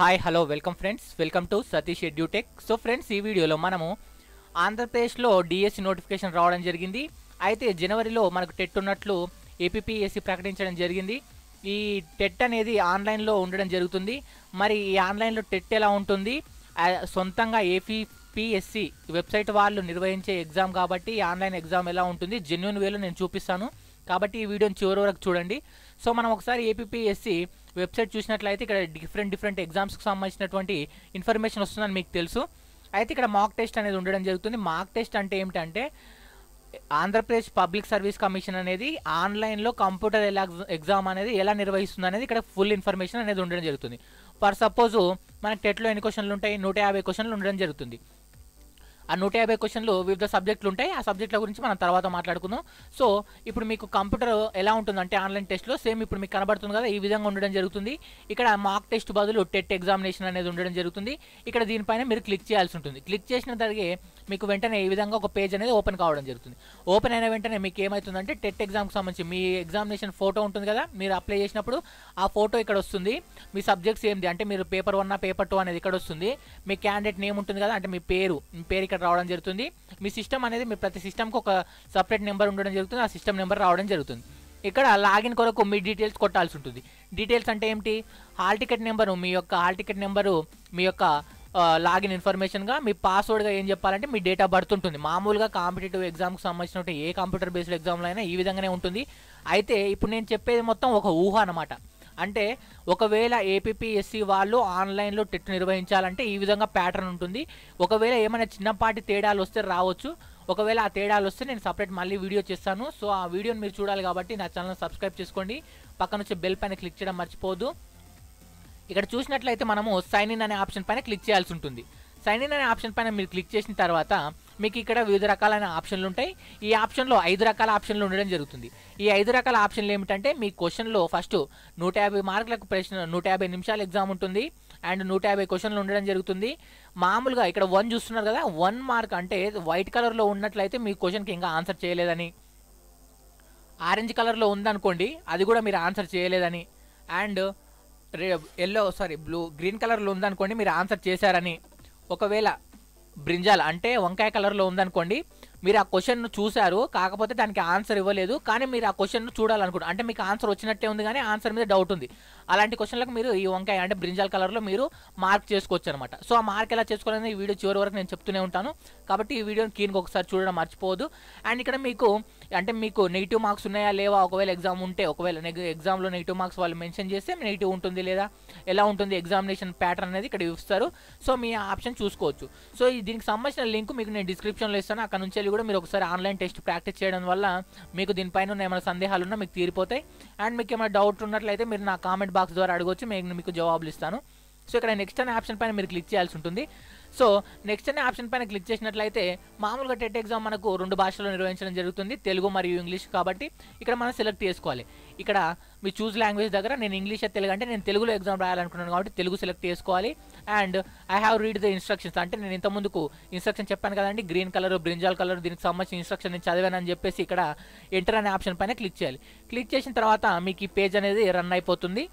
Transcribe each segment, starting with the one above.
hi hello welcome friends welcome to Satish edutech so friends ఈ వీడియోలో మనము ఆంధ్రప్రదేశ్లో డిఎస్సి నోటిఫికేషన్ రావడం జరిగింది అయితే జనవరిలో మనకు టెట్ ఉన్నట్లు ఏపీఎస్సి ప్రకటించడం జరిగింది ఈ టెట్ అనేది ఆన్లైన్లో ఉండడం జరుగుతుంది మరి ఈ ఆన్లైన్లో టెట్ ఎలా ఉంటుంది ఆ, సొంతంగా ఏపీఎస్సి వెబ్సైట్ వాళ్ళు నిర్వహించే ఎగ్జామ్ కాబట్టి ఈ ఆన్లైన్ ఎగ్జామ్ ఎలా ఉంటుంది జెన్యున్ వేలో నేను చూపిస్తాను కాబట్టి ఈ వీడియోని చివరి వరకు చూడండి సో మనం ఒకసారి ఏపీఎస్సి వెబ్సైట్ చూసినట్లయితే ఇక్కడ డిఫరెంట్ డిఫరెంట్ ఎగ్జామ్స్కి సంబంధించినటువంటి ఇన్ఫర్మేషన్ వస్తుందని మీకు తెలుసు అయితే ఇక్కడ మాక్ టెస్ట్ అనేది ఉండడం జరుగుతుంది మాక్ టెస్ట్ అంటే ఏమిటంటే ఆంధ్రప్రదేశ్ పబ్లిక్ సర్వీస్ కమిషన్ అనేది ఆన్లైన్లో కంప్యూటర్ ఎలా ఎగ్జామ్ అనేది ఎలా నిర్వహిస్తుంది అనేది ఇక్కడ ఫుల్ ఇన్ఫర్మేషన్ అనేది ఉండడం జరుగుతుంది ఫర్ సపోజ్ మనకి టెట్లో ఎన్ని క్వశ్చన్లు ఉంటాయి నూట యాభై క్వశ్చన్లు ఉండడం జరుగుతుంది ఆ నూట యాభై క్వశ్చన్లు వివిధ సబ్జెక్టులు ఉంటాయి ఆ సబ్జెక్టుల గురించి మనం తర్వాత మాట్లాడుకుందాం సో ఇప్పుడు మీకు కంప్యూటర్ ఎలా ఉంటుందంటే ఆన్లైన్ టెస్ట్లో సేమ్ ఇప్పుడు మీకు కనబడుతుంది కదా ఈ విధంగా ఉండడం జరుగుతుంది ఇక్కడ మాక్ టెస్ట్ బదులు టెట్ ఎగ్జామినేషన్ అనేది ఉండడం జరుగుతుంది ఇక్కడ దీనిపైన మీరు క్లిక్ చేయాల్సి ఉంటుంది క్లిక్ చేసిన తరగే మీకు వెంటనే ఈ విధంగా ఒక పేజ్ అనేది ఓపెన్ కావడం జరుగుతుంది ఓపెన్ అయిన వెంటనే మీకు ఏమవుతుందంటే టెట్ ఎగ్జామ్కి సంబంధించి మీ ఎగ్జామినేషన్ ఫోటో ఉంటుంది కదా మీరు అప్లై చేసినప్పుడు ఆ ఫోటో ఇక్కడ వస్తుంది మీ సబ్జెక్ట్స్ ఏంటి అంటే మీరు పేపర్ వన్ పేపర్ టూ అనేది ఇక్కడ వస్తుంది మీ క్యాండిడేట్ నేమ్ ఉంటుంది కదా అంటే మీ పేరు మీ పేరు ఇక్కడ రావడం జరుగుతుంది మీ సిస్టమ్ అనేది మీ ప్రతి సిస్టమ్కి ఒక సపరేట్ నెంబర్ ఉండడం జరుగుతుంది ఆ సిస్టమ్ నెంబర్ రావడం జరుగుతుంది ఇక్కడ లాగిన్ కొరకు మీ డీటెయిల్స్ కొట్టాల్సి ఉంటుంది డీటెయిల్స్ అంటే ఏమిటి హాల్ టికెట్ నెంబరు మీ యొక్క హాల్ టికెట్ నెంబరు మీ యొక్క లాగిన్ ఇన్ఫర్మేషన్గా మీ పాస్వర్డ్గా ఏం చెప్పాలంటే మీ డేట్ ఆఫ్ బర్త్ ఉంటుంది మామూలుగా కాంపిటేటివ్ ఎగ్జామ్కి సంబంధించిన ఏ కంప్యూటర్ బేస్డ్ ఎగ్జామ్లో అయినా ఈ విధంగానే ఉంటుంది అయితే ఇప్పుడు నేను చెప్పేది మొత్తం ఒక ఊహ అనమాట అంటే ఒకవేళ ఏపీఎస్సి వాళ్ళు ఆన్లైన్లో టెట్ నిర్వహించాలంటే ఈ విధంగా ప్యాటర్న్ ఉంటుంది ఒకవేళ ఏమైనా చిన్నపాటి తేడాలు వస్తే రావచ్చు ఒకవేళ ఆ తేడాలు వస్తే నేను సపరేట్ మళ్ళీ వీడియో చేస్తాను సో ఆ వీడియోని మీరు చూడాలి కాబట్టి నా ఛానల్ సబ్స్క్రైబ్ చేసుకోండి పక్కన వచ్చే బెల్ పైన క్లిక్ చేయడం మర్చిపోవద్దు ఇక్కడ చూసినట్లయితే మనము సైన్ ఇన్ అనే ఆప్షన్ పైన క్లిక్ చేయాల్సి ఉంటుంది సైన్ ఇన్ అనే ఆప్షన్ పైన మీరు క్లిక్ చేసిన తర్వాత మీకు ఇక్కడ వివిధ రకాలైన ఆప్షన్లు ఉంటాయి ఈ ఆప్షన్లో ఐదు రకాల ఆప్షన్లు ఉండడం జరుగుతుంది ఈ ఐదు రకాల ఆప్షన్లు ఏమిటంటే మీ క్వశ్చన్లో ఫస్ట్ నూట యాభై మార్కులకు ప్రశ్న నూట యాభై నిమిషాల ఎగ్జామ్ ఉంటుంది అండ్ నూట యాభై క్వశ్చన్లు ఉండడం జరుగుతుంది మామూలుగా ఇక్కడ వన్ చూస్తున్నారు కదా వన్ మార్క్ అంటే వైట్ కలర్లో ఉన్నట్లయితే మీ క్వశ్చన్కి ఇంకా ఆన్సర్ చేయలేదని ఆరెంజ్ కలర్లో ఉందనుకోండి అది కూడా మీరు ఆన్సర్ చేయలేదని అండ్ రే ఎల్లో సారీ బ్లూ గ్రీన్ కలర్లో ఉందనుకోండి మీరు ఆన్సర్ చేశారని ఒకవేళ బ్రింజాల్ అంటే వంకాయ కలర్లో ఉందనుకోండి మీరు ఆ క్వశ్చన్ను చూశారు కాకపోతే దానికి ఆన్సర్ ఇవ్వలేదు కానీ మీరు ఆ క్వశ్చన్ను చూడాలనుకుంటారు అంటే మీకు ఆన్సర్ వచ్చినట్టే ఉంది కానీ ఆన్సర్ మీద డౌట్ ఉంది అలాంటి క్వశ్చన్లకు మీరు ఈ వంకాయ అంటే బ్రింజాల్ కలర్లో మీరు మార్క్ చేసుకోవచ్చు అనమాట సో ఆ మార్క్ ఎలా చేసుకోవాలని ఈ వీడియో చివరి వరకు నేను చెప్తూనే ఉంటాను కాబట్టి ఈ వీడియోని కీన్కి ఒకసారి చూడడం మర్చిపోవద్దు అండ్ ఇక్కడ మీకు అంటే మీకు నెగిటివ్ మార్క్స్ ఉన్నాయా లేవా ఒకవేళ ఎగ్జామ్ ఉంటే ఒకవేళ నెగ ఎగ్జామ్లో నెగిటివ్ మార్క్స్ వాళ్ళు మెన్షన్ చేస్తే నెగిటివ్ ఉంటుంది లేదా ఎలా ఉంటుంది ఎగ్జామినేషన్ ప్యాటర్న్ అనేది ఇక్కడ ఇస్తారు సో మీ ఆప్షన్ చూసుకోవచ్చు సో ఈ దీనికి సంబంధించిన లింక్ మీకు నేను డిస్క్రిప్షన్లో ఇస్తాను అక్కడ నుంచి వెళ్ళి కూడా మీరు ఒకసారి ఆన్లైన్ టెస్ట్ ప్రాక్టీస్ చేయడం వల్ల మీకు దీనిపైన ఉన్న ఏమైనా సందేహాలు ఉన్నా మీకు తీరిపోతాయి అండ్ మీకు ఏమైనా డౌట్ ఉన్నట్లయితే మీరు నా కామెంట్ బాక్స్ ద్వారా అడగొచ్చు నేను మీకు జవాబులు ఇస్తాను సో ఇక్కడ నెక్స్ట్ అనే ఆప్షన్ పైన మీరు క్లిక్ చేయాల్సి ఉంటుంది సో నెక్స్ట్ అనే ఆప్షన్ పైన క్లిక్ చేసినట్లయితే మామూలుగా టెట్ ఎగ్జామ్ మనకు రెండు భాషల్లో నిర్వహించడం జరుగుతుంది తెలుగు మరియు ఇంగ్లీష్ కాబట్టి ఇక్కడ మనం సెలెక్ట్ చేసుకోవాలి ఇక్కడ మీ చూస్ లాంగ్వేజ్ దగ్గర నేను ఇంగ్లీష్ తెలుగు అంటే నేను తెలుగులో ఎగ్జామ్ రాయాలనుకున్నాను కాబట్టి తెలుగు సెలెక్ట్ చేసుకోవాలి and I have read the instructions అంటే నేను ఇంత ముందుకు ఇన్స్ట్రక్షన్ చెప్పాను కదండి గ్రీన్ కలర్ బ్రింజాల్ కలర్ దీనికి సంబంధించిన ఇన్స్ట్రక్షన్ నేను చదివానని చెప్పేసి ఇక్కడ ఎంటర్ అనే ఆప్షన్ పైన క్లిక్ చేయాలి క్లిక్ చేసిన తర్వాత మీకు ఈ పేజ్ అనేది రన్ అయిపోతుంది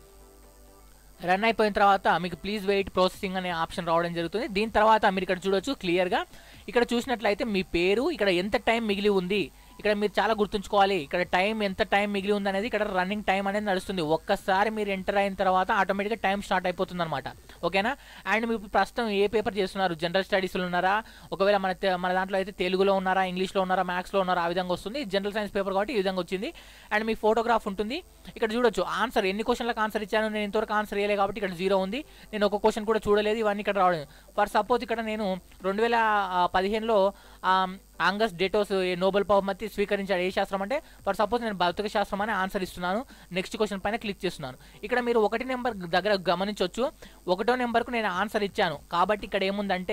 రన్ అయిపోయిన తర్వాత మీకు ప్లీజ్ వెయిట్ ప్రాసెసింగ్ అనే ఆప్షన్ రావడం జరుగుతుంది దీని తర్వాత మీరు ఇక్కడ చూడొచ్చు క్లియర్గా ఇక్కడ చూసినట్లయితే మీ పేరు ఇక్కడ ఎంత టైం మిగిలి ఉంది ఇక్కడ మీరు చాలా గుర్తుంచుకోవాలి ఇక్కడ టైం ఎంత టైం మిగిలి ఉంది అనేది ఇక్కడ రన్నింగ్ టైం అనేది నడుస్తుంది ఒక్కసారి మీరు ఎంటర్ అయిన తర్వాత ఆటోమేటిక్గా టైం స్టార్ట్ అయిపోతుంది అనమాట ఓకేనా అండ్ మీరు ప్రస్తుతం ఏ పేపర్ చేస్తున్నారు జనరల్ స్టడీస్లో ఉన్నారా ఒకవేళ మన తె- మన దాంట్లో అయితే తెలుగులో ఉన్నారా ఇంగ్లీష్లో ఉన్నారా మ్యాథ్స్లో ఉన్నారా ఆ విధంగా వస్తుంది జనరల్ సైన్స్ పేపర్ కాబట్టి ఈ విధంగా వచ్చింది అండ్ మీ ఫోటోగ్రాఫ్ ఉంటుంది ఇక్కడ చూడొచ్చు ఆన్సర్ ఎన్ని క్వశ్చన్లకు ఆన్సర్ ఇచ్చాను నేను ఇంతవరకు ఆన్సర్ చేయలేదు కాబట్టి ఇక్కడ జీరో ఉంది నేను ఒక క్వశ్చన్ కూడా చూడలేదు ఇవన్నీ ఇక్కడ రావడం ఫర్ సపోజ్ ఇక్కడ నేను రెండు వేల పదిహేనులో ఆంగస్ డేటోస్ నోబెల్ బహుమతి స్వీకరించాడు ఏ శాస్త్రం అంటే ఫర్ సపోజ్ నేను భౌతిక శాస్త్రం అని ఆన్సర్ ఇస్తున్నాను నెక్స్ట్ క్వశ్చన్ పైన క్లిక్ చేస్తున్నాను ఇక్కడ మీరు ఒకటి నెంబర్ దగ్గర గమనించవచ్చు ఒకటో నెంబర్కు నేను ఆన్సర్ ఇచ్చాను కాబట్టి ఇక్కడ ఏముందంటే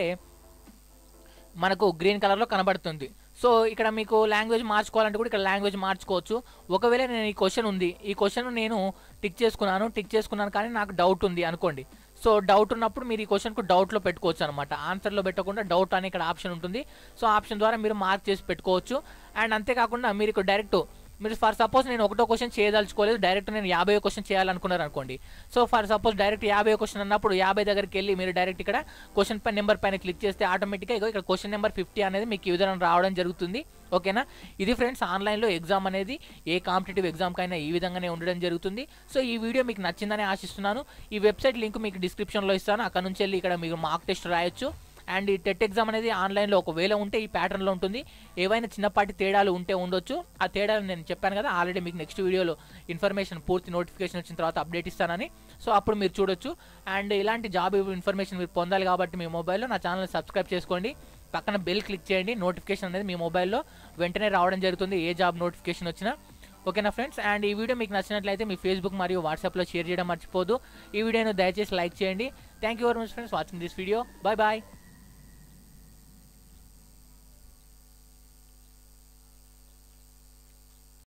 మనకు గ్రీన్ కలర్లో కనబడుతుంది సో ఇక్కడ మీకు లాంగ్వేజ్ మార్చుకోవాలంటే కూడా ఇక్కడ లాంగ్వేజ్ మార్చుకోవచ్చు ఒకవేళ నేను ఈ క్వశ్చన్ ఉంది ఈ క్వశ్చన్ నేను టిక్ చేసుకున్నాను టిక్ చేసుకున్నాను కానీ నాకు డౌట్ ఉంది అనుకోండి సో డౌట్ ఉన్నప్పుడు మీరు ఈ క్వశ్చన్కు డౌట్లో పెట్టుకోవచ్చు అనమాట ఆన్సర్లో పెట్టకుండా డౌట్ అని ఇక్కడ ఆప్షన్ ఉంటుంది సో ఆప్షన్ ద్వారా మీరు మార్క్ చేసి పెట్టుకోవచ్చు అండ్ అంతేకాకుండా మీరు ఇక్కడ డైరెక్ట్ మీరు ఫర్ సపోజ్ నేను ఒకటో క్వశ్చన్ చేయదలుచుకోలేదు డైరెక్ట్ నేను యాభై క్వశ్చన్ చేయాలనుకున్నారు అనుకోండి సో ఫర్ సపోజ్ డైరెక్ట్ యాభై క్వశ్చన్ అన్నప్పుడు యాభై దగ్గరికి వెళ్ళి మీరు డైరెక్ట్ ఇక్కడ క్వశ్చన్ పై నెంబర్ పైన క్లిక్ చేస్తే ఆటోమేటిక్గా ఇగో ఇక్కడ క్వశ్చన్ నెంబర్ ఫిఫ్టీ అనేది మీకు ఈ విధంగా రావడం జరుగుతుంది ఓకేనా ఇది ఫ్రెండ్స్ ఆన్లైన్లో ఎగ్జామ్ అనేది ఏ కాంపిటేటివ్ ఎగ్జామ్కైనా ఈ విధంగానే ఉండడం జరుగుతుంది సో ఈ వీడియో మీకు నచ్చిందని ఆశిస్తున్నాను ఈ వెబ్సైట్ లింక్ మీకు డిస్క్రిప్షన్లో ఇస్తాను అక్కడ నుంచి వెళ్ళి ఇక్కడ మీరు మార్క్ టెస్ట్ రాయొచ్చు అండ్ ఈ టెట్ ఎగ్జామ్ అనేది ఆన్లైన్లో ఒకవేళ ఉంటే ఈ ప్యాటర్న్లో ఉంటుంది ఏవైనా చిన్నపాటి తేడాలు ఉంటే ఉండొచ్చు ఆ తేడాలు నేను చెప్పాను కదా ఆల్రెడీ మీకు నెక్స్ట్ వీడియోలో ఇన్ఫర్మేషన్ పూర్తి నోటిఫికేషన్ వచ్చిన తర్వాత అప్డేట్ ఇస్తానని సో అప్పుడు మీరు చూడొచ్చు అండ్ ఇలాంటి జాబ్ ఇన్ఫర్మేషన్ మీరు పొందాలి కాబట్టి మీ మొబైల్లో నా ఛానల్ సబ్స్క్రైబ్ చేసుకోండి పక్కన బెల్ క్లిక్ చేయండి నోటిఫికేషన్ అనేది మీ మొబైల్లో వెంటనే రావడం జరుగుతుంది ఏ జాబ్ నోటిఫికేషన్ వచ్చినా ఓకేనా ఫ్రెండ్స్ అండ్ ఈ వీడియో మీకు నచ్చినట్లయితే మీ ఫేస్బుక్ మరియు వాట్సాప్లో షేర్ చేయడం మర్చిపోదు ఈ వీడియోను దయచేసి లైక్ చేయండి thank you very much friends watching this video bye bye